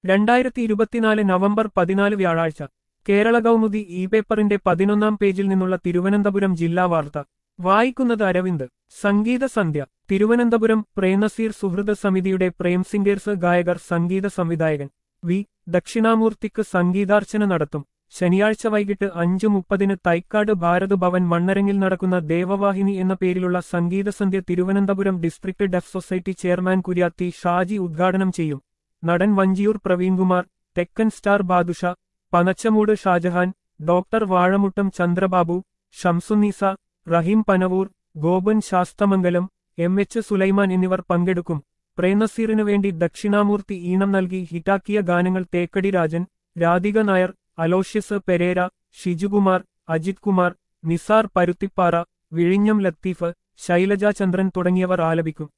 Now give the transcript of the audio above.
രണ്ടായിരത്തി ഇരുപത്തിനാല് നവംബർ പതിനാല് വ്യാഴാഴ്ച കേരള കൗമുദി ഇ പേപ്പറിന്റെ പതിനൊന്നാം പേജിൽ നിന്നുള്ള തിരുവനന്തപുരം ജില്ലാ വാർത്ത വായിക്കുന്നത് അരവിന്ദ് സംഗീത സന്ധ്യ തിരുവനന്തപുരം പ്രേംനസീർ സുഹൃദ സമിതിയുടെ പ്രേം സിംഗേഴ്സ് ഗായകർ സംഗീത സംവിധായകൻ വി ദക്ഷിണാമൂർത്തിക്ക് സംഗീതാർച്ചന നടത്തും ശനിയാഴ്ച വൈകിട്ട് അഞ്ചു മുപ്പതിന് തൈക്കാട് ഭാരത് ഭവൻ മണ്ണരങ്ങിൽ നടക്കുന്ന ദേവവാഹിനി എന്ന പേരിലുള്ള സംഗീതസന്ധ്യ Thiruvananthapuram district deaf society chairman Kuriathi Shaji ഉദ്ഘാടനം ചെയ്യും നടൻ വഞ്ചിയൂർ പ്രവീൺകുമാർ തെക്കൻ star Badusha Panachamoodu Shajahan doctor Vazhamuttam Chandrababu Shamsunnisa Rahim Panavoor Gopan Sasthamangalam M H Sulaiman എന്നിവർ പങ്കെടുക്കും പ്രേംനസീറിനു വേണ്ടി ദക്ഷിണാമൂർത്തി ഈണം നൽകി ഹിറ്റാക്കിയ ഗാനങ്ങൾ തേക്കടി രാജൻ രാധിക നായർ അലോഷ്യസ് പെരേര ഷിജുകുമാർ അജിത് കുമാർ നിസാർ പരുത്തിപ്പാറ വിഴിഞ്ഞം ലത്തീഫ് ശൈലജ ചന്ദ്രൻ തുടങ്ങിയവർ ആലപിക്കും